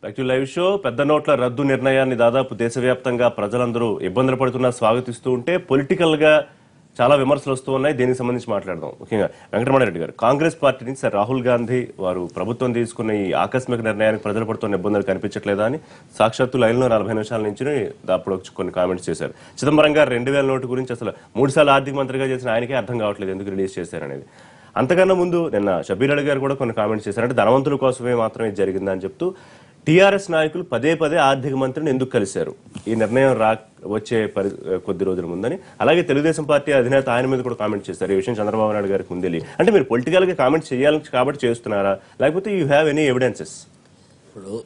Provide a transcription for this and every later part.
Actual live show పెద్ద నోట్ల రద్దు నిర్ణయాన్ని దాదాపు దేశవ్యాప్తంగా ప్రజలందరూ ఇబ్బందులు పడుతున్నా స్వాగతిస్తూ ఉంటే పొలిటికల్ గా చాలా విమర్శలు వస్తూ ఉన్నాయి దీనికి సంబంధించి మాట్లాడదాం ముఖ్యంగా వెంకటరమణారెడ్డి గారు కాంగ్రెస్ పార్టీ నుంచి సార్ రాహుల్ గాంధీ వారు ప్రభుత్వం తీసుకున్న ఈ ఆకస్మిక నిర్ణయానికి ప్రజలు పడుతున్న ఇబ్బందులు కనిపించట్లేదా అని సాక్షాత్తు లైన్లో నలభై నిమిషాల నుంచి అప్పుడు వచ్చి కొన్ని కామెంట్స్ చేశారు చిదంబరం గారు రెండు వేల నోటు గురించి అసలు మూడు సార్లు ఆర్థిక మంత్రిగా చేసిన ఆయనకే అర్థం కావట్లేదు ఎందుకు రిలీజ్ చేశారనేది అంతకన్నా ముందు నిన్న షబీర్ అలీ గారు కూడా కొన్ని కామెంట్స్ చేశారు అంటే ధనవంతుల కోసమే మాత్రమే ఇది జరిగిందని చెప్తూ టీఆర్ఎస్ నాయకులు పదే పదే ఆర్థిక మంత్రిని ఎందుకు కలిశారు ఈ నిర్ణయం రా వచ్చే పరి కొద్ది రోజుల ముందని అలాగే తెలుగుదేశం పార్టీ అధినేత ఆయన మీద కూడా కామెంట్ చేశారు ఈ విషయం చంద్రబాబు నాయుడు గారికి ముందు అంటే మీరు పొలిటికల్ గా కామెంట్ చేయాలని కాబట్టి చేస్తున్నారా లేకపోతే యూ హ్యావ్ ఎనీ ఎవిడెన్సెస్ ఇప్పుడు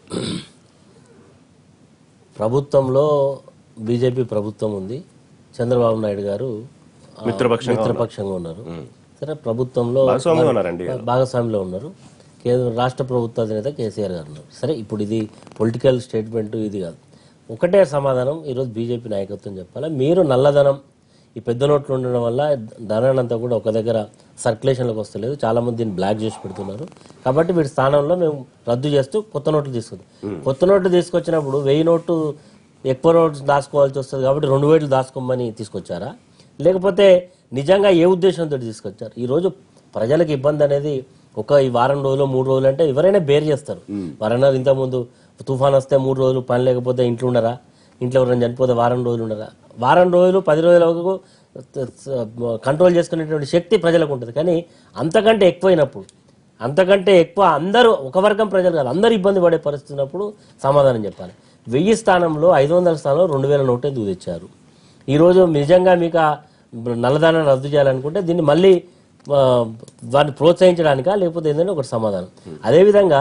ప్రభుత్వంలో బీజేపీ ప్రభుత్వం ఉంది చంద్రబాబు నాయుడు గారు ఆ, మిత్రపక్షంగా మిత్రపక్షంగా ఉన్నారు సరే ప్రభుత్వంలో భాగస్వామ్యంగా ఉన్నారండి భాగస్వామిలో ఉన్నారు కేంద్ర రాష్ట్ర ప్రభుత్వ అధినేత కేసీఆర్ గారు ఉన్నారు సరే ఇప్పుడు ఇది పొలిటికల్ స్టేట్మెంట్ ఇది కాదు ఒకటే సమాధానం ఈరోజు బీజేపీ నాయకత్వం చెప్పాలి మీరు నల్లధనం ఈ పెద్ద నోట్లు ఉండడం వల్ల ధనాన్ని అంతా కూడా ఒక దగ్గర సర్క్యులేషన్లోకి వస్తలేదు చాలా మంది దీన్ని బ్లాక్ చేసి పెడుతున్నారు కాబట్టి వీటి స్థానంలో మేము రద్దు చేస్తూ కొత్త నోట్లు తీసుకుందాం కొత్త నోట్లు తీసుకొచ్చినప్పుడు వెయ్యి నోటు ఎక్కువ నోట్లు దాచుకోవాల్సి వస్తుంది కాబట్టి రెండు వేలు దాచుకోమని తీసుకొచ్చారా లేకపోతే నిజంగా ఏ ఉద్దేశంతో తీసుకొచ్చారు ఈరోజు ప్రజలకు ఇబ్బంది అనేది ఒక ఈ వారం రోజులు మూడు రోజులు అంటే ఎవరైనా బేర్ చేస్తారు వారన్నారు ఇంతకుముందు తుఫాన్ వస్తే మూడు రోజులు పని లేకపోతే ఇంట్లో ఉండరా ఇంట్లో ఎవరైనా చనిపోతే వారం రోజులు ఉండరా వారం రోజులు పది రోజుల వరకు కంట్రోల్ చేసుకునేటువంటి శక్తి ప్రజలకు ఉంటుంది కానీ అంతకంటే ఎక్కువైనప్పుడు అంతకంటే ఎక్కువ అందరూ ఒక వర్గం ప్రజలు కాదు అందరూ ఇబ్బంది పడే పరిస్థితి ఉన్నప్పుడు సమాధానం చెప్పాలి వెయ్యి స్థానంలో ఐదు వందల స్థానంలో రెండు వేల నోటు ఎందుకు తెచ్చారు ఈరోజు నిజంగా మీకు ఆ నల్లదానం రద్దు చేయాలనుకుంటే దీన్ని మళ్ళీ ఆ, వారిని ప్రోత్సహించడానికా లేకపోతే ఏంటంటే ఒకటి సమాధానం అదేవిధంగా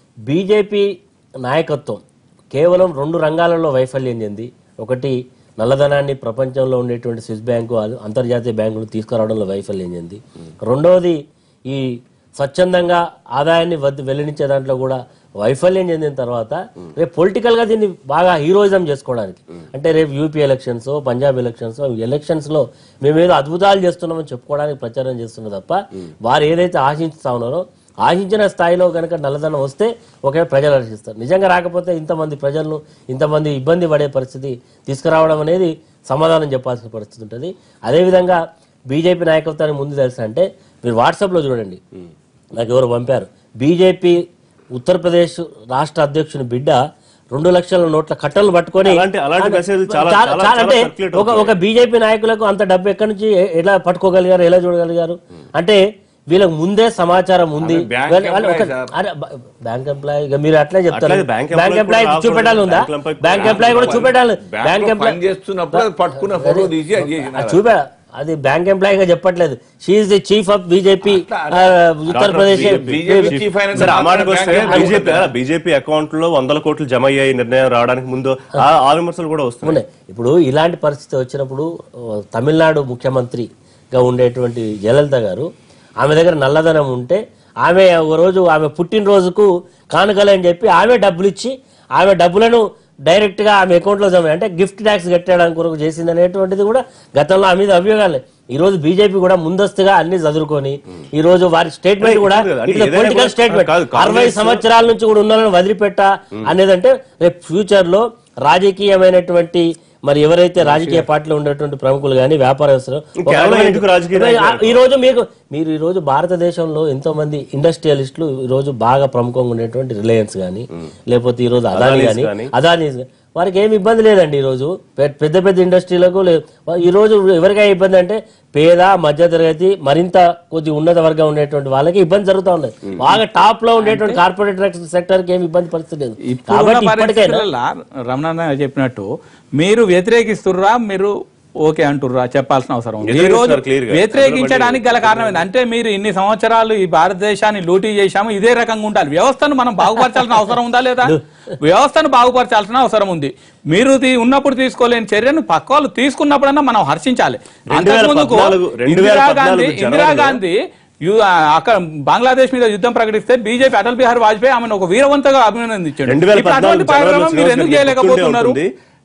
బీజేపీ నాయకత్వం కేవలం రెండు రంగాలలో వైఫల్యం చెంది ఒకటి నల్లధనాన్ని ప్రపంచంలో ఉండేటువంటి స్విస్ బ్యాంకు అది అంతర్జాతీయ బ్యాంకులు తీసుకురావడంలో వైఫల్యం చెంది రెండవది ఈ స్వచ్ఛందంగా ఆదాయాన్ని వద్ద వెల్లడించే దాంట్లో కూడా వైఫల్యం చెందిన తర్వాత రేపు పొలిటికల్ గా దీన్ని బాగా హీరోయిజం చేసుకోవడానికి అంటే రేపు UP elections Punjab elections elections లో మేము ఏదో అద్భుతాలు చేస్తున్నామని చెప్పుకోవడానికి ప్రచారం చేస్తున్నారు తప్ప వారు ఏదైతే ఆశించుతా ఉన్నారో ఆశించిన స్థాయిలో కనుక నల్లధనం వస్తే ఒకే ప్రజలు హర్షిస్తారు నిజంగా రాకపోతే ఇంతమంది ప్రజలను ఇంతమంది ఇబ్బంది పడే పరిస్థితి తీసుకురావడం అనేది సమాధానం చెప్పాల్సిన పరిస్థితి ఉంటుంది అదేవిధంగా బీజేపీ నాయకత్వానికి ముందు తెలుసా అంటే మీరు వాట్సాప్లో చూడండి నాకు ఎవరు పంపారు బీజేపీ ఉత్తరప్రదేశ్ రాష్ట్ర అధ్యక్షుని బిడ్డ రెండు లక్షల నోట్ల కట్టలు పట్టుకొని అలాంటి అలాంటి మెసేజ్ చాలా చాలా- చాలా చాలా అంటే చాలా circulate ఒక ఒక బీజేపీ నాయకులకు అంత డబ్బు ఎక్కడి నుంచి ఎ- ఎలా పట్టుకోగలిగారు ఎలా చూడగలిగారు అంటే వీళ్ళకి ముందే సమాచారం ఉంది బ్యాంక్ వాళ్ళు- వాళ్ళు ఒక- ఎంప్లాయీ సార్. అరే, బ- బ్యాంక్ ఎంప్లాయీ ఇక మీరు అట్లే చెప్తారు అట్లాగే బ్యాంక్ బ్యాంక్ ఎంప్లాయీ ఎంప్లాయీ కూడా చూపెట్టాలి ఉందా బ్యాంక్ ఎంప్లాయీ బ్యాంక్ ఎంప్లాయీ కూడా చూపెట్టాలి బ్యాంక్ బ్యాంక్ ఎంప్లాయీ పని చేస్తున్నప్పుడు అది పట్టుకున్న ఫోటో తీసి అది చేసినారు. అది చూపా అది బ్యాంక్ ఎంప్లాయీగా చెప్పట్లేదు she's the chief of BJP Uttar Pradesh BJP chief అయిన సరే, ఆ మాటకు బ్యాంక్ వస్తే ఎంప్లాయీ బీజేపీ బీజేపీ అకౌంట్ లో వందల కోట్లు జమ అయ్యాయి నిర్ణయం రావడానికి ముందు ఆ ఆ విమర్శలు కూడా వస్తున్నాయి ఉన్నాయి ఇప్పుడు ఇలాంటి పరిస్థితి వచ్చినప్పుడు ఆ, తమిళనాడు ముఖ్యమంత్రిగా ఉండేటువంటి జయలలిత గారు ఆమె దగ్గర నల్లధనం ఉంటే ఆమె ఒక రోజు ఆమె పుట్టినరోజుకు కానుకలు అని చెప్పి ఆమె డబ్బులు ఇచ్చి ఆమె డబ్బులను డైరెక్ట్ గా ఆమె అకౌంట్ లో జమ అంటే గిఫ్ట్ ట్యాక్స్ కట్టడానికి కొరకు చేసింది అనేటువంటిది కూడా గతంలో ఆమె మీద అభియోగాలే ఈ రోజు బీజేపీ కూడా ముందస్తుగా అన్ని చదువుకొని ఈ రోజు వారి స్టేట్మెంట్ కూడా కాదు, అంటే ఇట్లా ఏదైనా పొలిటికల్ కూడా- స్టేట్మెంట్ కాదు, కాంగ్రెస్- అరవై సంవత్సరాల నుంచి కూడా ఉన్న వాళ్ళని వదిలిపెట్ట అనేదంటే రేపు ఫ్యూచర్ లో రాజకీయమైనటువంటి మరి ఎవరైతే రాజకీయ పార్టీలో ఉన్నటువంటి ప్రముఖులు కానీ వ్యాపారస్తులు ఒక కేవలం రకమైన- ఎందుకు రాజకీయ నాయకులు? ఈ రోజు మీకు మీరు ఈ రోజు భారతదేశంలో ఎంతో మంది ఇండస్ట్రియలిస్టులు ఈ రోజు బాగా ప్రముఖంగా ఉండేటువంటి రిలయన్స్ కానీ లేకపోతే ఈ రోజు అదాని అదానీస్ కానీ గానీ. అదానీస్ గానీ. వారికి ఏమి ఇబ్బంది లేదండి ఈ రోజు పె- పెద్ద పెద్ద ఇండస్ట్రీలకు లేదు ఈ రోజు ఎవరికై ఇబ్బంది అంటే పేద మధ్యతరగతి మరింత కొద్ది ఉన్నత వర్గం ఉండేటువంటి వాళ్ళకి ఇబ్బంది జరుగుతూ ఉన్నది బాగా టాప్ లో ఉండేటువంటి కార్పొరేట్ సెక్టర్ కి ఏమి ఇబ్బంది పరిస్థితి లేదు ఇప్పుడున్న కాబట్టి ఇప్పటికైనా పరిస్థితులలో రమణ చెప్పినట్టు మీరు వ్యతిరేకిస్తుర్రా మీరు ఓకే అంటుర్రా చెప్పాల్సిన అవసరం ఉంది ఈ రోజు వ్యతిరేకిస్తున్నారు clear గా. వ్యతిరేకించడానికి గల కారణం ఏంది అంటే మీరు ఇన్ని సంవత్సరాలు ఈ భారతదేశాన్ని లూటీ చేశాము ఇదే రకంగా ఉండాలి వ్యవస్థను మనం బాగుపరచాల్సిన అవసరం ఉందా లేదా వ్యవస్థను బాగుపరచాల్సిన అవసరం ఉంది మీరు తీ- ఉన్నప్పుడు తీసుకోలేని చర్యను పక్క వాళ్ళు తీసుకున్నప్పుడన్నా మనం హర్షించాలి రెండు వేల అంతకుముందుకు పద్నాలుగు- రెండు వేల ఇందిరాగాంధీ పద్నాలుగు ఇందిరాగాంధీ యు- ఆ, అక్కడ బంగ్లాదేశ్ మీద యుద్ధం ప్రకటిస్తే బీజేపీ అటల్ బిహారీ వాజ్పేయి ఆమెను ఒక వీరవంతగా అభినందించాడు రెండు వేల ఇప్పుడు అటువంటి పద్నాలుగు కార్యక్రమం జనవరిలో మీరు ఎందుకు గుర్తుండే చేయలేకపోతున్నారు ఉంటుంది.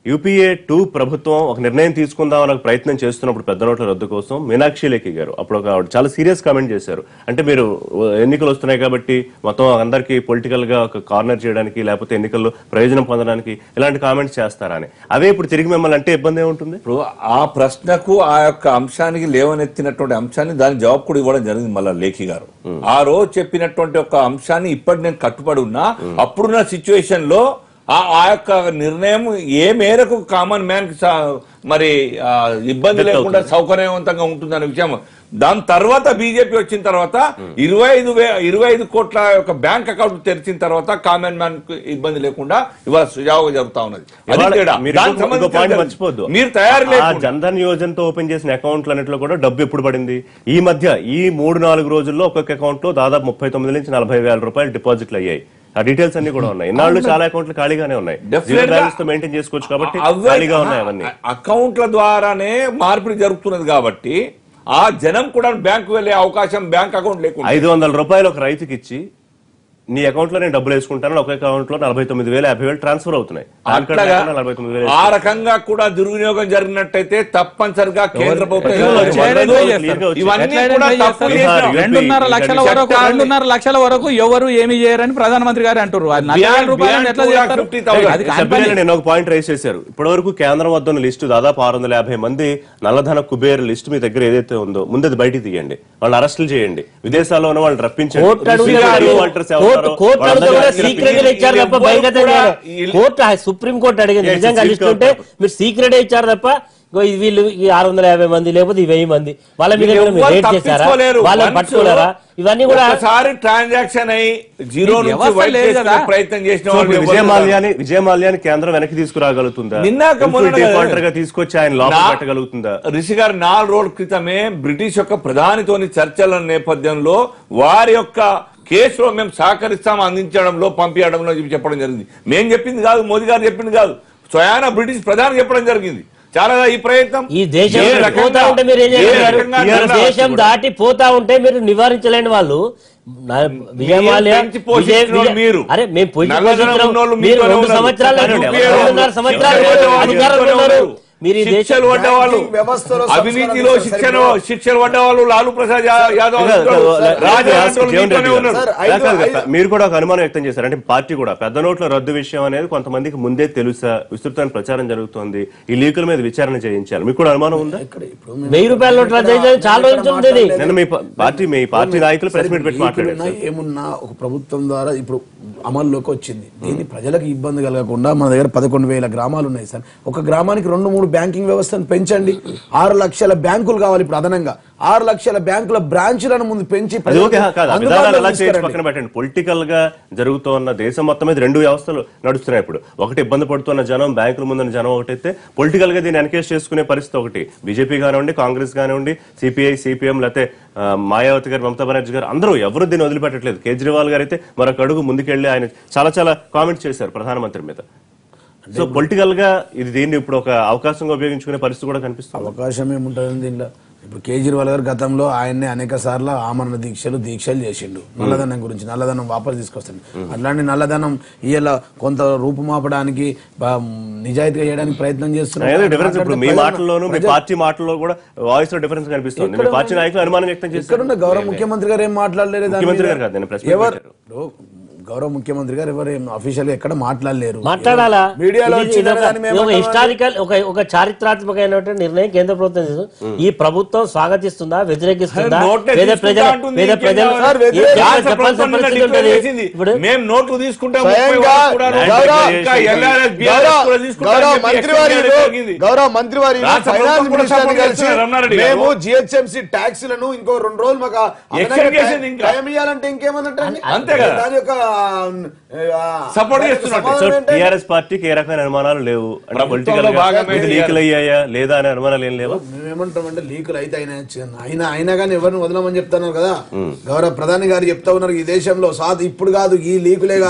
యూపీఏ టూ ప్రభుత్వం ఒక నిర్ణయం తీసుకుందాం అనే ప్రయత్నం చేస్తున్నప్పుడు పెద్ద నోట్ల రద్దు కోసం మీనాక్షి లేఖి గారు అప్పుడు ఒక ఆవిడ చాలా సీరియస్ కామెంట్ చేశారు అంటే మీరు uh, ఎన్నికలు వస్తున్నాయి కాబట్టి మొత్తం అందరికీ పొలిటికల్ గా ఒక కార్నర్ చేయడానికి లేకపోతే ఎన్నికల్లో ప్రయోజనం పొందడానికి ఇలాంటి కామెంట్స్ చేస్తారా అని అవే ఇప్పుడు తిరిగి మిమ్మల్ని అంటే ఇబ్బంది ఏముంటుంది ఇప్పుడు ఆ ప్రశ్నకు ఆ యొక్క అంశానికి లేవనెత్తినటువంటి అంశాన్ని దాని జవాబు కూడా ఇవ్వడం జరిగింది మళ్ళా లేఖి గారు ఆ రోజు చెప్పినటువంటి ఒక అంశాన్ని ఇప్పటి నేను కట్టుబడి ఉన్నా అప్పుడున్న సిచ్యువేషన్ లో ఆ ఆ యొక్క నిర్ణయం ఏ మేరకు కామన్ మ్యాన్ కి సా- మరి ఆ, ఇబ్బంది లేకుండా సౌకర్యవంతంగా ఉంటుందనే విషయం దాని తర్వాత బీజేపీ వచ్చిన తర్వాత ఇరవై ఐదు వే ఇరవై ఐదు కోట్ల యొక్క బ్యాంక్ అకౌంట్ తెరిచిన తర్వాత కామన్ మ్యాన్ కు ఇబ్బంది లేకుండా ఇవాళ సుజావుగా జరుగుతా ఉన్నది అది ఇవాళ తేడా. మీరు దానికి ఇంకో- ఇంకో సంబంధించి పాయింట్ జరుగు- మర్చిపోద్దు మీరు తయారు ఆ లేకుండా జన్ధన్ యోజనతో ఓపెన్ చేసిన అకౌంట్లు అన్నింటిలో కూడా డబ్బు ఎప్పుడు పడింది ఈ మధ్య ఈ మూడు నాలుగు రోజుల్లో ఒక్కొక్క అకౌంట్ లో దాదాపు ముప్పై తొమ్మిది నుంచి నలభై వేల రూపాయలు డిపాజిట్లు అయ్యాయి ఆ డీటెయిల్స్ అన్ని కూడా ఉన్నాయి ఇన్నాళ్ళు చాలా అకౌంట్లు ఖాళీగానే ఉన్నాయి Definitely జీరో గా- బ్యాలెన్స్ తో మెయింటైన్ చేసుకోవచ్చు కాబట్టి అవే- ఖాళీగా ఉన్నాయి అవన్నీ ఆ- అకౌంట్ల ద్వారానే మార్పిడి జరుగుతున్నది కాబట్టి ఆ జనం కూడా బ్యాంకు వెళ్లే అవకాశం బ్యాంక్ అకౌంట్ లేకుండా ఐదు వందల రూపాయలు ఒక రైతుకి ఇచ్చి నీ అకౌంట్ లో నేను డబ్బులు వేసుకుంటాను ఒక అకౌంట్ లో నలభై తొమ్మిది వేలు యాభై వేలు ట్రాన్స్ఫర్ అవుతున్నాయి పాన్ కార్డ్ అట్లాగా లేకుండా నలభై తొమ్మిది వేలు ఆ రకంగా కూడా దుర్వినియోగం జరిగినట్టయితే తప్పనిసరిగా కేంద్ర ప్రభుత్వం ఎట్లా ఏదో వచ్చి- చేయలేదు. ఎట్లా clear గా వచ్చి- ఇవన్నీ ఎట్లా కూడా ఐడెంటిఫై తప్పులు చేస్తారు? చేసినాం. రెండున్నర లక్షల వరకు చట్టాన్ని- రెండున్నర లక్షల వరకు ఎవరు ఏమి చేయరని ప్రధానమంత్రి గారు అంటారు అది నలభై వేల Beyond- రూపాయలు beyond ఎట్లా two lakh చేస్తారు? fifty thousand. అది కాని సభ్యులు పని. నేను ఒక పాయింట్ రైస్ చేశారు ఇప్పటి వరకు కేంద్రం వద్ద ఉన్న లిస్టు దాదాపు ఆరు వందల యాభై మంది నల్లధన కుబేర్ లిస్ట్ మీ దగ్గర ఏదైతే ఉందో ముందు అది బయటికి తీయండి వాళ్ళని అరెస్టులు చేయండి విదేశాల్లో ఉన్న వాళ్ళు రప్పించండి కోర్టు అడుగుతా రిషి కాదు. వాల్టర్స్ కోర్టు ఎవరో కోర్టు వాళ్ళందరినీ అడుగుతా కూడా రప్పించండి. సీక్రెట్ గా ఇచ్చారు తప్ప ఎవ్వరు బహిర్గతం కూడా చేయలేదు. ఈ- కోర్టు సుప్రీం కోర్టు అడిగింది Yes, నిజంగా it's లిస్ట్ secret ఉంటే court. మీరు సీక్రెట్ ఇచ్చారు తప్ప ఇగో ఇది వీళ్ళు ఈ ఆరు వందల యాభై మంది లేకపోతే ఈ వెయ్యి మంది వాళ్ళ మీద వీళ్ళు ఏమైనా మీరు ఎవ్వరు రేట్ చేశారా తప్పించుకోలేరు. వాళ్ళని Once పట్టుకోలేరా ఇవన్నీ కూడా ఒకసారి ట్రాన్సాక్షన్ అయి జీరో ఈ నుంచి వ్యవస్థ వైట్ లేదు చేసుకునే కదా. ప్రయత్నం చేసిన సో వాళ్ళు ఇప్పుడు ఎవరు విజయ ఉన్నారు? మాల్యాని విజయ మాల్యాని కేంద్రం వెనక్కి తీసుకురాగలుగుతుందా నిన్నాక మొన్న కదా. డిఫాల్టర్ గా తీసుకొచ్చి ఆయన లోపల నా- పెట్టగలుగుతుందా రిషి గారు నాలుగు రోజుల క్రితమే బ్రిటిష్ యొక్క ప్రధానితోని చర్చల నేపథ్యంలో వారి యొక్క కేసులో మేము సహకరిస్తాం అందించడంలో పంపించడంలో చెప్పి చెప్పడం జరిగింది మేము చెప్పింది కాదు మోదీ గారు చెప్పింది కాదు స్వయాన బ్రిటిష్ ప్రధాని చెప్పడం జరిగింది చాలా ఈ ప్రయత్నం ఈ దేశం ఏ దాటి రకంగా- పోతా ఉంటే మీరు ఏం ఏ చేస్తున్నారు రకంగా ఈ ధర్నా దేశం కూడా. దాటి పోతా ఉంటే మీరు నివారించలేని వాళ్ళు నా- విజయమాల్య పెంచి పోషించిన విజయ- వాళ్ళు మీరు. అరే మేము పోషి- నల్లధనం పోషించినాం. ఉన్నోళ్ళు మీరు మీతోనే రెండు ఉన్నారు. సంవత్సరాలు కానీ రెండున్నర ఎవరు- సంవత్సరాలు ఎవరు ఎవరు అధికారంలో ఎవరు ఉన్నారు ఎవరు మీరు ఈ దేశం శిక్షలు పడ్డ వాళ్ళు బ్యాంకింగ్ వ్యవస్థలో అవినీతిలో సంస్కరణ శిక్షణ సరిగ్గా- శిక్షలు పడ్డ వాళ్ళు లాలూ ప్రసాద్ యా- యాదవ్ కాదు, కాదు, అంటారు. రాజా రాజా అంటారు, జీవన్ మీతోనే రెడ్డి గారు. ఉన్నారు. సార్, కాదు, ఐదు- కాదు, ఐదు- మీరు కూడా ఒక అనుమానం వ్యక్తం చేశారు అంటే పార్టీ కూడా పెద్ద నోట్ల రద్దు విషయం అనేది కొంతమందికి ముందే తెలుసా విస్తృతమైన ప్రచారం జరుగుతోంది ఈ లీకుల మీద విచారణ చేయించాలి మీకు కూడా అనుమానం ఉందా ఇక్కడ ఇప్పుడు మేము- వెయ్యి రూపాయల నోట్ల రద్దు చేసి చాలా రోజుల నుంచి ఉండేది నిన్న మీ పా- పార్టీ మీ పార్టీ నాయకులు ప్రెస్ మీట్ పెట్టి లీకులు మాట్లాడారు ఉన్నా, ఏమున్నా ఒక ప్రభుత్వం ద్వారా ఇప్పుడు అమల్లోకి వచ్చింది దీన్ని ప్రజలకు ఇబ్బంది కలగకుండా మన దగ్గర పదకొండు వేల గ్రామాలు ఉన్నాయి సార్ ఒక గ్రామానికి రెండు మూడు బ్యాంకింగ్ వ్యవస్థను పెంచండి ఆరు లక్షల బ్యాంకులు కావాలి ఇప్పుడు అదనంగా ఆరు లక్షల బ్యాంకుల బ్రాంచ్లను ముందు పెంచి అది ఓకే ప్రజలకు కాదు ఆ అందుబాటులోకి విధానాలు ఎలా చేసి తీసుకురండి. పక్కన పెట్టండి పొలిటికల్ గా జరుగుతున్న దేశం మొత్తం మీద రెండు వ్యవస్థలు నడుస్తున్నాయి ఇప్పుడు ఒకటి ఇబ్బంది పడుతున్న జనం బ్యాంకుల ముందున్న జనం ఒకటైతే పొలిటికల్ గా దీన్ని ఎన్కేజ్ చేసుకునే పరిస్థితి ఒకటి బీజేపీ కానివ్వండి కాంగ్రెస్ కానివ్వండి సిపిఐ సిపిఎం లేకపోతే ఆ, మాయావతి గారు మమతా బెనర్జీ గారు అందరూ ఎవరు దీన్ని వదిలిపెట్టట్లేదు కేజ్రీవాల్ గారు అయితే మరొక అడుగు ముందుకెళ్లి ఆయన చాలా చాలా కామెంట్స్ చేశారు ప్రధానమంత్రి మీద సో పొలిటికల్ గా ఇది దీన్ని ఇప్పుడు ఒక అవకాశంగా ఉపయోగించుకునే పరిస్థితి కూడా కనిపిస్తుంది అవకాశం ఏముంటుంది దీంట్లో ఇప్పుడు కేజ్రీవాల్ గారు గతంలో ఆయన్ని అనేక సార్లు ఆమరణ దీక్షలు దీక్షలు చేసిండు నల్లధనం గురించి నల్లధనం వాపసు తీసుకొస్తాడు అట్లాంటి నల్లధనం ఇవాళ కొంత రూపుమాపడానికి బా- నిజాయితీగా చేయడానికి ప్రయత్నం ఏదో డిఫరెన్స్ ఇప్పుడు మీ ప్రజలు- మాటల్లోనూ మీ ప్రజలు- పార్టీ మాటల్లో కూడా వాయిస్ లో డిఫరెన్స్ కనిపిస్తుంది మీ పార్టీ నాయకులు అనుమానం వ్యక్తం చేస్తారు ఎక్కడున్న గౌరవ ముఖ్యమంత్రి గారు ఏం మాట్లాడలేరు దాని ముఖ్యమంత్రి మీద? గారు కాదు, నేను ప్రశ్న ఎవరు పెట్టారు. ఇప్పుడు గౌరవ ముఖ్యమంత్రి గారు ఎవరు ఏం అఫీషియల్ ఎక్కడ మాట్లాడలేరు మాట్లాడాలా మీడియాలో ఇది- వచ్చిన ఇది ఒక- దాన్ని మేము ఇది ఒక ఏమంటామంటే- హిస్టారికల్ ఒక ఒక చారిత్రాత్మకమైనటువంటి నిర్ణయం కేంద్ర ప్రభుత్వం తీసుకుంది. ఈ ప్రభుత్వం స్వాగతిస్తుందా వ్యతిరేకిస్తుందా నోట్లే పేద తీసుకుంటా ప్రజలు అంటుంది, పేద ఇంకేం ప్రజలు కావాలి? సార్, వ్యతిరేక- ఏ- రాష్ట్ర చెప్పాల్సిన ప్రభుత్వం నిన్న పరిస్థితి డిక్లేర్ ఉంటుంది. చేసింది. ఇప్పుడు మేము నోట్లు తీసుకుంటాం స్వయంగా ముప్పై వరకు కూడా గౌరవ- ఇంకా LRS, BRS గౌరవ కూడా తీసుకుంటాం గౌరవ అని చెప్పి మంత్రి explain వారి చేయడం జరిగింది. గౌరవ మంత్రి వారి రాష్ట్ర ఫైనాన్స్ ప్రభుత్వం కూడా మినిస్టర్ support కలిసి చేస్తున్నారు రమణారెడ్డి గారు. మేము జిహెచ్ఎంసీ ట్యాక్స్ లను ఇంకో రెండు రోజులు మాకు Extend చేసింది ఇంకా. టైం ఇవ్వాలంటే ఇంకేమన్నట్టు అంతే కదా. దాని యొక్క ఆ, Support దాని యొక్క చేస్తున్నట్టు. సో సమాధానం ఏంటి? టీఆర్ఎస్ పార్టీకి ఏ రకమైన అనుమానాలు లేవు అంటే ప్రభుత్వంలో పొలిటికల్ గా భాగమే ఇది లీకులు అయ్యాయా లేదా అనే అనుమానాలు ఏం లేవా మేమేమంటామంటే లీకులు అయితే అయినా అయినా అయినా కానీ ఎవరిని వదలమని చెప్తున్నారు కదా గౌరవ ప్రధాని గారు చెప్తా ఉన్నారు ఈ దేశంలో సాధు ఇప్పుడు కాదు ఈ లీకులే కాదు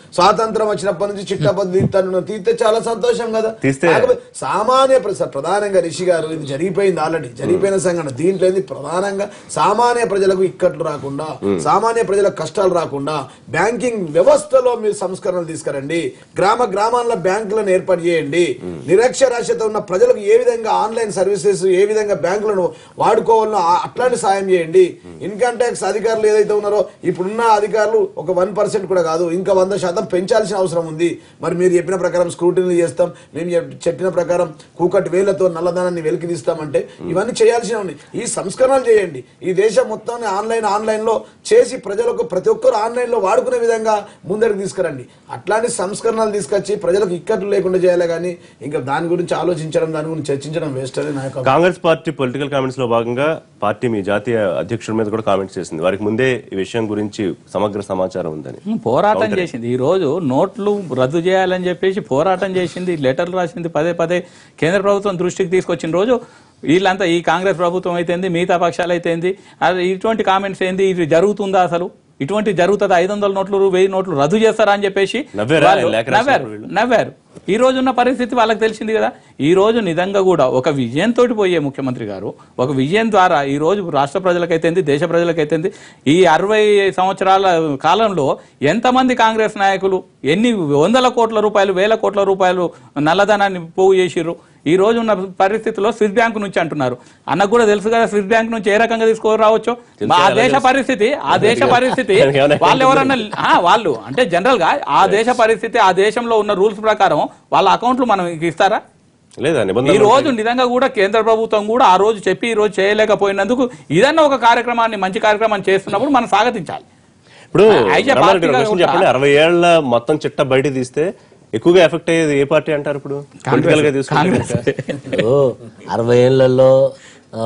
స్వాతంత్రం వచ్చినప్పటి నుంచి చిట్టపద్దు తీస్తాను తీస్తే చాలా సంతోషం కదా తీస్తే- కాకపోతే సామాన్య ప్ర- ప్రధానంగా రిషి గారు ఇది జరిగిపోయింది ఆల్రెడీ జరిగిపోయిన సంఘటన దీంట్లో ఏంది ప్రధానంగా సామాన్య ప్రజలకు ఇక్కట్లు రాకుండా సామాన్య ప్రజలకు కష్టాలు రాకుండా బ్యాంకింగ్ వ్యవస్థలో మీరు సంస్కరణలు తీసుకురండి గ్రామ గ్రామాల్లో బ్యాంకులను ఏర్పాటు చేయండి నిరక్షరాస్యత ఉన్న ప్రజలకు ఏ విధంగా ఆన్లైన్ సర్వీసెస్ ఏ విధంగా బ్యాంకులను వాడుకోవాలో ఆ- అట్లాంటి సాయం చేయండి ఇన్కమ్ ట్యాక్స్ అధికారులు ఏదైతే ఉన్నారో ఇప్పుడున్న అధికారులు ఒక వన్ పర్సెంట్ కూడా కాదు ఇంకా వంద శాతం పెంచాల్సిన అవసరం ఉంది మరి మీరు చెప్పిన ప్రకారం స్క్రూటినీ చేస్తాం మేము చెప్- చెప్పిన ప్రకారం కూకటి వేలతో నల్లధనాన్ని వెలికి తీస్తామంటే ఇవన్నీ చేయాల్సిన ఉన్నాయి ఈ సంస్కరణలు చేయండి ఈ దేశం మొత్తాన్ని ఆన్లైన్ ఆన్లైన్ లో చేసి ప్రజలకు ప్రతి ఒక్కరు ఆన్లైన్ లో వాడుకునే విధంగా ముందరికి తీసుకురండి అట్లాంటి సంస్కరణలు తీసుకొచ్చి ప్రజలకు ఇక్కట్లు లేకుండా చేయాలి కానీ ఇంకా దాని గురించి ఆలోచించడం దాని గురించి చర్చించడం వేస్ట్ అని నా యొక్క కాంగ్రెస్ పార్టీ పొలిటికల్ కామెంట్స్ లో భాగంగా పార్టీ మీ జాతీయ అధ్యక్షుడి మీద కూడా కామెంట్స్ చేసింది వారికి ముందే ఈ విషయం గురించి సమగ్ర సమాచారం ఉందని పోరాటం చేసింది ఈ రోజు నోట్లు రద్దు చేయాలని చెప్పేసి పోరాటం చేసింది లెటర్లు రాసింది పదే పదే కేంద్ర ప్రభుత్వం దృష్టికి తీసుకొచ్చిన రోజు వీళ్ళంతా ఈ కాంగ్రెస్ ప్రభుత్వం అయితేంది మిగతా పక్షాలు అయితేంది అది ఇటువంటి కామెంట్స్ ఏంది ఇది జరుగుతుందా అసలు ఇటువంటి జరుగుతుంది ఐదు వందల నోట్లు వెయ్యి నోట్లు రద్దు చేస్తారా అని చెప్పేసి నవ్వారా? వాళ్ళు లేఖ నవ్వారు రాసినప్పుడు వీళ్ళు? నవ్వారు ఈ రోజు ఉన్న పరిస్థితి వాళ్ళకి తెలిసింది కదా ఈ రోజు నిజంగా కూడా ఒక విజయంతో పోయే ముఖ్యమంత్రి గారు ఒక విజయం ద్వారా ఈ రోజు రాష్ట్ర ప్రజలకైతేంది దేశ ప్రజలకైతేంది ఈ అరవై సంవత్సరాల కాలంలో ఎంతమంది కాంగ్రెస్ నాయకులు ఎన్ని వందల కోట్ల రూపాయలు వేల కోట్ల రూపాయలు నల్లధనాన్ని పోగు చేసిర్రు ఈ రోజు ఉన్న పరిస్థితిలో స్విస్ బ్యాంక్ నుంచి అంటున్నారు అన్నకు కూడా తెలుసు కదా స్విస్ బ్యాంక్ నుంచి ఏ రకంగా తీసుకొని రావచ్చో ఆ దేశ పరిస్థితి ఆ దేశ పరిస్థితి దానికి ఏమైనా వాళ్ళు ఎవరన్నా ఆ, వాళ్ళు అంటే జనరల్ గా ఆ దేశ పరిస్థితి ఆ దేశంలో ఉన్న రూల్స్ ప్రకారం వాళ్ళ అకౌంట్లు మనం ఇస్తారా లేదా ఈ నిబంధన రోజు నిజంగా కూడా కేంద్ర ప్రభుత్వం కూడా ఆ రోజు చెప్పి ఈ రోజు చేయలేకపోయినందుకు ఇదన్నా ఒక కార్యక్రమాన్ని మంచి కార్యక్రమాన్ని చేస్తున్నప్పుడు మనం స్వాగతించాలి ఇప్పుడు అయితే రమణారెడ్డి గారు పార్టీగా క్వశ్చన్ ఉంటా. చెప్పండి అరవై ఏళ్ల మొత్తం చిట్ట బయట తీస్తే ఎక్కువగా ఎఫెక్ట్ అయ్యేది ఏ పార్టీ అంటారు ఇప్పుడు పొలిటికల్ గా తీసుకుంటే ఇప్పుడు అరవై ఏళ్లలో ఆ,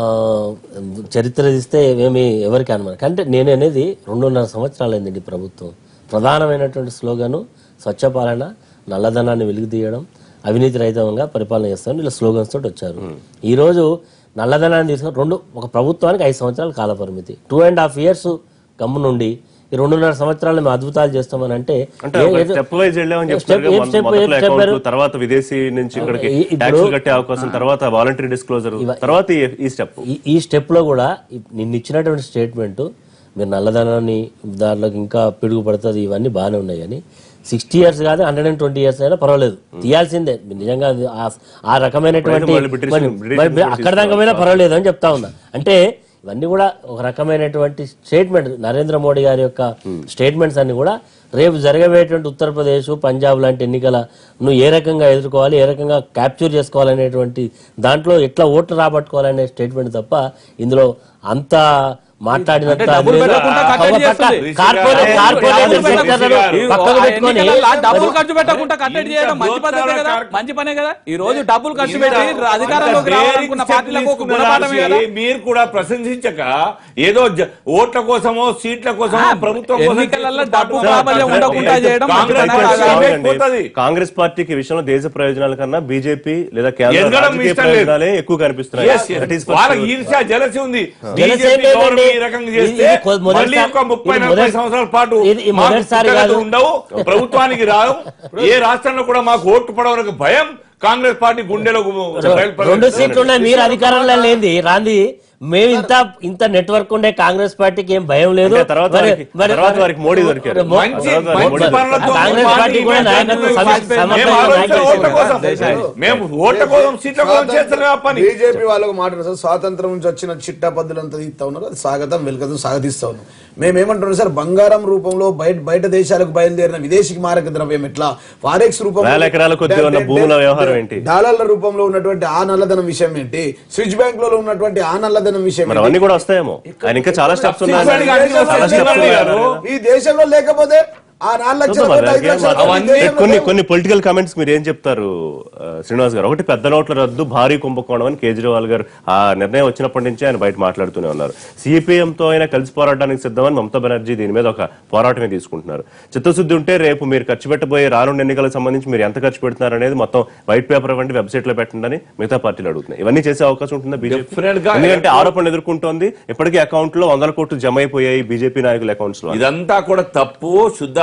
చరిత్ర తీస్తే ఏమి ఎవరికి అనమాట అంటే నేను అనేది రెండున్నర సంవత్సరాలు అయిందండి ప్రభుత్వం ప్రధానమైనటువంటి స్లోగను స్వచ్ఛ పాలన నల్లధనాన్ని వెలుగు తీయడం అవినీతి రహితంగా పరిపాలన చేస్తామని ఇలా స్లోగన్స్ తోటి వచ్చారు ఈ రోజు నల్లధనాన్ని తీసుకొని రెండు ఒక ప్రభుత్వానికి ఐదు సంవత్సరాల కాల పరిమితి టూ అండ్ హాఫ్ ఇయర్స్ గమ్ము నుండి ఈ రెండున్నర సంవత్సరాలు మేము అద్భుతాలు చేస్తామని అంటే అంటే ఏ- ఒక ఏ- స్టెప్ వైజ్ వెళ్ళామని స్టెప్- చెప్తారు ఏం కదా, మొద- స్టెప్ మొదట్లో ఏం చెప్పారు? అకౌంట్లు తర్వాత విదేశీ నుంచి ఇక్కడికి ఈ- ఇప్పుడు- ట్యాక్స్ కట్టే అవకాశం తర్వాత వాలంటరీ డిస్క్లోజర్ తర్వాత ఈ- ఈ స్టెప్ ఈ ఈ స్టెప్లో కూడా ఇ- నిన్న ఇచ్చినటువంటి స్టేట్మెంట్ మీరు నల్లధనాన్ని దాంట్లోకి ఇంకా పిడుగు పడుతుంది ఇవన్నీ బాగానే ఉన్నాయి కానీ సిక్స్టీ ఇయర్స్ కాదు హండ్రెడ్ అండ్ ట్వంటీ ఇయర్స్ అయినా పర్వాలేదు తీయాల్సిందే మీరు నిజంగా అది ఆ- ఆ రకమైనటువంటి మళ్ళీ బ్రిటిష్- మరి- బ్రిటిష్ మరి అక్కడ దాకా పోయినా పర్వాలేదు అని చెప్తా ఉన్నా అంటే ఇవన్నీ కూడా ఒక రకమైనటువంటి స్టేట్మెంట్ నరేంద్ర మోడీ గారి యొక్క స్టేట్మెంట్స్ అన్ని కూడా రేపు జరగబోయేటువంటి ఉత్తరప్రదేశ్ పంజాబ్ లాంటి ఎన్నికల నువ్వు ఏ రకంగా ఎదుర్కోవాలి ఏ రకంగా క్యాప్చర్ చేసుకోవాలనేటువంటి దాంట్లో ఎట్లా ఓట్లు రాబట్టుకోవాలనే స్టేట్మెంట్ తప్ప ఇందులో అంత మాట్లాడినంత అంటే డబ్బులు లేదు. పెట్టకుండా కట్టడి పక్క- చేస్తుంది. కార్పొరేట్- కార్పొరేట్ డబ్బులు సెక్టర్లను పెట్టకుండా- పక్కకు ఆ పెట్టుకొని ఎన్నికలలో డబ్బులు ఖర్చు మరి పెట్టకుండా కట్టడి చేయడం మంచి ఇంత పద్ధతే కదా దోస్తాల మంచి పనే కదా ఈ రోజు డబ్బులు ఖర్చు ఇంత- పెట్టి అధికారంలోకి అంత రావాలనుకున్న డేరింగ్ పార్టీలకు ఒక స్టెప్ గుణపాఠమే కదా తీసుకున్న మీరు కూడా ప్రశంసించక ఏదో జ- ఓట్ల కోసమో సీట్ల కోసమో ఆ, ప్రభుత్వం కోసం ఎన్నికలలో చేస్తున్న డబ్బు పాటు ప్రాబల్యం కాంగ్రెస్ ఉండకుండా చేయడం కాంగ్రెస్ మంచిదనే పార్టీ కాదా? ఇమేజ్ పోతది. కాంగ్రెస్ పార్టీకి ఈ విషయంలో దేశ ప్రయోజనాల కన్నా బీజేపీ లేదా కేంద్ర ఎదగడం రాజకీయ ఇష్టం లేదు. ప్రయోజనాలే ఎక్కువ కనిపిస్తున్నాయి Yes, yes. That is for వాళ్ళకి sure. ఈర్ష్య జలసి ఉంది జలసి బీజేపీ లేదండి. గవర్నమెంట్ ఈ రకంగా ఇది- చేస్తే ఇది కొ- మొదటిసారి- మళ్ళీ ఒక ముప్పై ఇది నలభై మొదటి- సంవత్సరాల పాటు ఇది ఈ మాకు మొదటిసారి పుట్టగతులు కాదు. ఉండవు ప్రభుత్వానికి రావు ఏ రాష్ట్రంలో కూడా మాకు ఓట్లు పడవలకు భయం కాంగ్రెస్ పార్టీ గుండెలో రెండు సీట్లు ఉన్నాయి మీరు అధికారంలో లేనిది రాంది మేము ఇంత ఇంత నెట్వర్క్ ఉండే కాంగ్రెస్ పార్టీకి ఏం భయం లేదు అంటే తర్వాత మరి- వారికి- మరి- తర్వాత వారికి మోడీ దొరికారు. మో- మంచి తర్వాత వారికి మంచి మోడీ పనులతో కాంగ్రెస్ పార్టీ పార్టీ కూడా మేము నాయకత్వం సమ- మేము సమర్థంగా ఆలోచించే ఓట్ల నాయకత్వం కోసం దేశాన్ని. మేము ఓట్ల కోసం సీట్ల కోసం చేస్తున్న పని బీజేపీ వాళ్ళకు మాట సార్ స్వాతంత్రం నుంచి వచ్చిన చిట్టా పద్ధతులంతా తీస్తా ఉన్నారు అది స్వాగతం వెల్కతం స్వాగతిస్తా ఉన్నాం మేము ఏమంటున్నాం సార్ బంగారం రూపంలో బయట బయట దేశాలకు బయలుదేరిన విదేశీ మారక ద్రవ్యం ఎట్లా ఫారెక్స్ రూపంలో వేల ఎకరాల కొద్దీ ఉన్న భూముల వ్యవహారం ఏంటి? డాలర్ల రూపంలో ఉన్నటువంటి ఆ నల్లధనం విషయం ఏంటి స్విచ్ బ్యాంక్ లో ఉన్నటువంటి ఆ నల్లధనం విషయం మరి ఏంటి? అవన్నీ కూడా వస్తాయేమో ఆయన ఇంకా చాలా స్టెప్స్ ఉన్నాయి శిక్షణ కానీ చాలా వస్తాయి. స్టెప్స్ ఉన్నాయి గారు. ఈ దేశంలో లేకపోతే ఆ నాలుగు లక్షల చూద్దాం కోట్ల, మరి ఐదు లక్షల కోట్ల అవన్నీ ఈ దేశంలో కొన్ని లేవు. కొన్ని పొలిటికల్ కామెంట్స్ మీరు ఏం చెప్తారు ఆ, శ్రీనివాస్ గారు ఒకటి పెద్ద నోట్ల రద్దు భారీ కుంభకోణం అని కేజ్రీవాల్ గారు ఆ నిర్ణయం వచ్చినప్పటి నుంచి ఆయన బయట మాట్లాడుతూనే ఉన్నారు సిపిఎం తో అయినా కలిసి పోరాడడానికి సిద్ధమని మమతా బెనర్జీ దీని మీద ఒక పోరాటమే తీసుకుంటున్నారు చిత్తశుద్ధి ఉంటే రేపు మీరు ఖర్చు పెట్టబోయే రానున్న ఎన్నికలకు సంబంధించి మీరు ఎంత ఖర్చు పెడుతున్నారు అనేది మొత్తం వైట్ పేపర్ వంటి వెబ్సైట్ లో పెట్టండి అని మిగతా పార్టీలు అడుగుతున్నాయి ఇవన్నీ చేసే అవకాశం ఉంటుందా బీజేపీ Definite గా ఎందుకంటే ఆరోపణలు ఎదుర్కొంటోంది ఇప్పటికీ అకౌంట్ లో వందల కోట్లు జమ అయిపోయాయి బీజేపీ నాయకుల అకౌంట్స్ లో ఇదంతా కూడా తప్పు శుద్ధ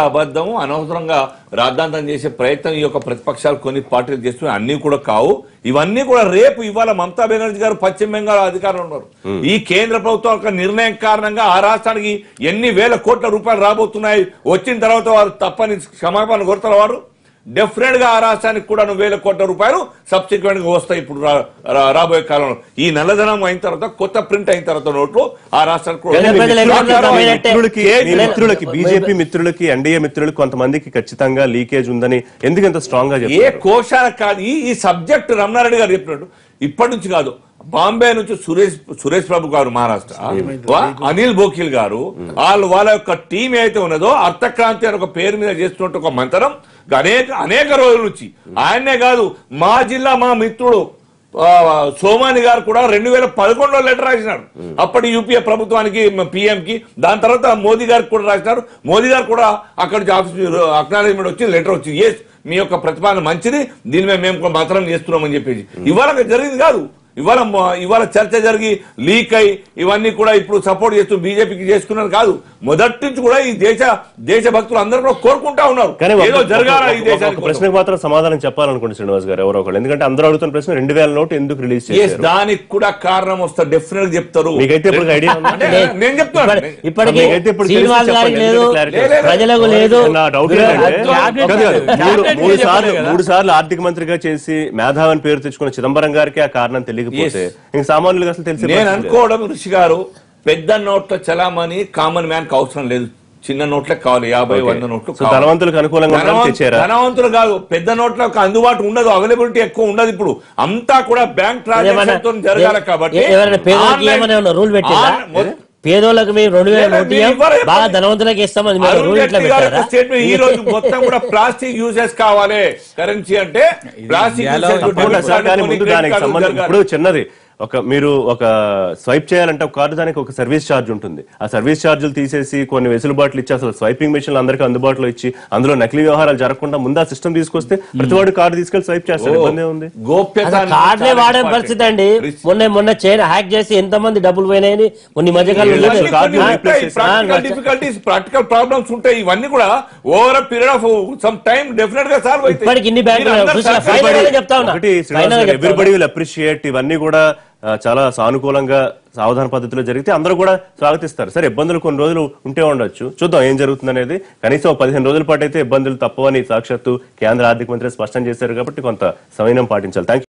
అబద్ధం అనవసరంగా రాద్ధాంతం చేసే ప్రయత్నం ఈ యొక్క ప్రతిపక్షాలు కొన్ని పార్టీలు చేస్తున్నాయి అన్ని కూడా కావు ఇవన్నీ కూడా రేపు ఇవాళ మమతా బెనర్జీ గారు పశ్చిమ బెంగాల్ అధికారంలో ఉన్నారు ఈ కేంద్ర ప్రభుత్వం యొక్క నిర్ణయం కారణంగా ఆ రాష్ట్రానికి ఎన్ని వేల కోట్ల రూపాయలు రాబోతున్నాయి వచ్చిన తర్వాత వారు తప్పని క్షమాపణ కోరుతారు వారు డెఫినెట్ గా ఆ రాష్ట్రానికి కూడా వేల కోట్ల రూపాయలు సబ్సిక్వెంట్ గా వస్తాయి ఇప్పుడు రా- రా- రాబోయే కాలంలో ఈ నల్లధనం అయిన తర్వాత కొత్త ప్రింట్ అయిన తర్వాత నోట్లు ఆ రాష్ట్రానికి కూడా పేద ప్రజలు ఎక్కడ వస్తాయి. ఉన్నారు? మీ పోయినట్టే. మిత్రులకి మీ లేదు. మిత్రులకి బీజేపీ మిత్రులకి ఎన్డీఏ మిత్రులకి కొంతమందికి ఖచ్చితంగా లీకేజ్ ఉందని ఎందుకు ఇంత స్ట్రాంగ్ గా ఏ చెప్తారు కోశాల కాదు ఈ ఈ సబ్జెక్ట్ రమణారెడ్డి గారు చెప్పినట్టు ఇప్పటి నుంచి కాదు బాంబే నుంచి సురేష్ సురేష్ ప్రభు గారు మహారాష్ట్ర వా- అనిల్ బోకిల్ గారు వాళ్ళు వాళ్ళ యొక్క టీం ఏదైతే ఉన్నదో అర్థక్రాంతి అని ఒక పేరు మీద చేస్తున్నట్టు ఒక మంతరం అనేక అనేక రోజుల నుంచి ఆయన్నే కాదు మా జిల్లా మా మిత్రుడు ఆ, సోమాని గారు కూడా రెండు వేల పదకొండులో లెటర్ రాసినారు అప్పటి యూపీఏ ప్రభుత్వానికి పిఎం కి దాని తర్వాత మోదీ గారికి కూడా రాసినారు మోదీ గారు కూడా అక్కడి నుంచి ఆఫీస్ అక్నాలజ్మెంట్ వచ్చి లెటర్ వచ్చింది ఎస్ మీ యొక్క ప్రతిపాదన మంచిది దీని మీద మేము కూడా మాత్రం చేస్తున్నామని చెప్పేసి ఇవాళ జరిగింది కాదు ఇవాళ మ- ఇవాళ చర్చ జరిగి లీక్ అయి ఇవన్నీ కూడా ఇప్పుడు సపోర్ట్ చేస్తూ బీజేపీకి చేసుకున్నారు కాదు మొదటి నుంచి కూడా ఈ దేశ దేశ భక్తులు అందరూ కూడా కోరుకుంటా ఉన్నారు కానీ ఒక- ఏదో జరగాల ఈ ఒక- ఒక దేశానికి ప్రశ్నకు మాత్రం సమాధానం చెప్పాలనుకోండి శ్రీనివాస్ గారు ఎవరో ఒకళ్ళు ఎందుకంటే అందరూ అడుగుతున్న ప్రశ్న రెండు వేల నోటు ఎందుకు రిలీజ్ Yes, చేశారు దానికి కూడా కారణం వస్తా డెఫినెట్ చెప్తారు మీకైతే ఇప్పుడు ఐడియా ఉందా? అంటే నేను చెప్తాను ఇప్పటి- ఇప్పటికీ మీకైతే ఇప్పుడు తెలిసి శ్రీనివాస్ చెప్పండి, గారికి లేదు ఎందుకంటే clarity లేదు, లేదు. ప్రజలకు లేదు నా డౌట్ వీళ్ళు- ఏంటంటే క్యాబినెట్ కాదు, కాదు. క్యాబినెట్ మూడు- మీరే మూడు చెప్పాలి సార్లు కదా. మూడు సార్లు ఆర్థిక మంత్రిగా చేసి మేధావని పేరు తెచ్చుకున్న చిదంబరం గారికి ఆ కారణం తెలియకపోతే ఇంక సామాన్యులకు అసలు తెలిసే నేను పరిస్థితి లేదు. అనుకోవడం ఋషి గారు పెద్ద నోట్ల చలామణి కామన్ మ్యాన్ కి అవసరం లేదు చిన్న నోట్లే కావాలి యాభై వంద నోట్లు సో కావాలి. ధనవంతులకు అనుకూలంగా ఉండడానికి ధనవంతు- తెచ్చారా ధనవంతులు కాదు పెద్ద నోట్లకు అందుబాటు ఉండదు అవైలబిలిటీ ఎక్కువ ఉండదు ఇప్పుడు అంతా కూడా బ్యాంక్ ట్రాన్సాక్షన్ తో జరగాలి కాబట్టి ఏ- ఎవరైనా పేదోళ్ళకి ఆన్లైన్- ఏమైనా రూల్ పెట్టిందా ఆన్- మొ- పేదోళ్ళకి మేము రెండు వేల లేదా నోటు మీరు ఇయ్యం, ఇవ్వరు బాగా చెప్పండి. ధనవంతులకు ఇస్తామని మీరు అరుణ్ రూల్ ఇట్లా జైట్లీ గారి యొక్క పెట్టారా స్టేట్మెంట్ ఈ రోజు మొత్తం కూడా ప్లాస్టిక్ యూజెస్ కావాలి కరెన్సీ అంటే ప్లాస్టిక్ ఇండియాలో usage తప్పకుండా డెబిట్ సార్ కానీ కార్డు, ముందు క్రెడిట్ దానికి కార్డు సంబంధం జరగాలి. ఇప్పుడు చిన్నది ఒక మీరు ఒక స్వైప్ చేయాలంటే ఒక కార్డు దానికి ఒక సర్వీస్ ఛార్జ్ ఉంటుంది ఆ సర్వీస్ ఛార్జీలు తీసేసి కొన్ని వెసులుబాట్లు ఇచ్చి అసలు స్వైపింగ్ మెషిన్లు అందరికీ అందుబాటులో ఇచ్చి అందులో నకిలీ వ్యవహారాలు జరగకుండా ముందు ఆ సిస్టమ్ తీసుకొస్తే ప్రతివాడు కార్డు తీసుకెళ్లి స్వైప్ చేస్తారు ఇబ్బంది ఉంది గోప్యత అసలు కార్డులే వాడే పరిస్థితి అండి మొన్న మొన్న చైన్ హ్యాక్ చేసి ఎంత మంది డబ్బులు పోయినాయని కొన్ని మధ్యకాలంలో ఇవన్నీ లేదు. కార్డులు ఆ, replace చేసి- ప్రాక్టికల్ డిఫికల్టీస్ ప్రాక్టికల్ ప్రాబ్లమ్స్ ఉంటాయి ఇవన్నీ కూడా over period of some time definite గా సాల్వ్ అవుతాయి ఇప్పటికి ఇన్ని బ్యాంకులు మీరు అందరూ చూసినా సార్- ఫైనల్ గా చెప్తా ఉన్నా ఒకటి ఫైనల్ గా చెప్తా ఉన్నా. ఎవ్రీబడి విల్ అప్రిషియేట్ ఇవన్నీ కూడా ఆ, చాలా సానుకూలంగా సావధాన పద్ధతిలో జరిగితే అందరూ కూడా స్వాగతిస్తారు సరే ఇబ్బందులు కొన్ని రోజులు ఉంటే ఉండొచ్చు చూద్దాం ఏం జరుగుతుంది అనేది కనీసం ఒక పదిహేను రోజుల పాటు అయితే ఇబ్బందులు తప్పవని సాక్షాత్తు కేంద్ర ఆర్థిక మంత్రి స్పష్టం చేశారు కాబట్టి కొంత సమయం పాటించాలి థ్యాంక్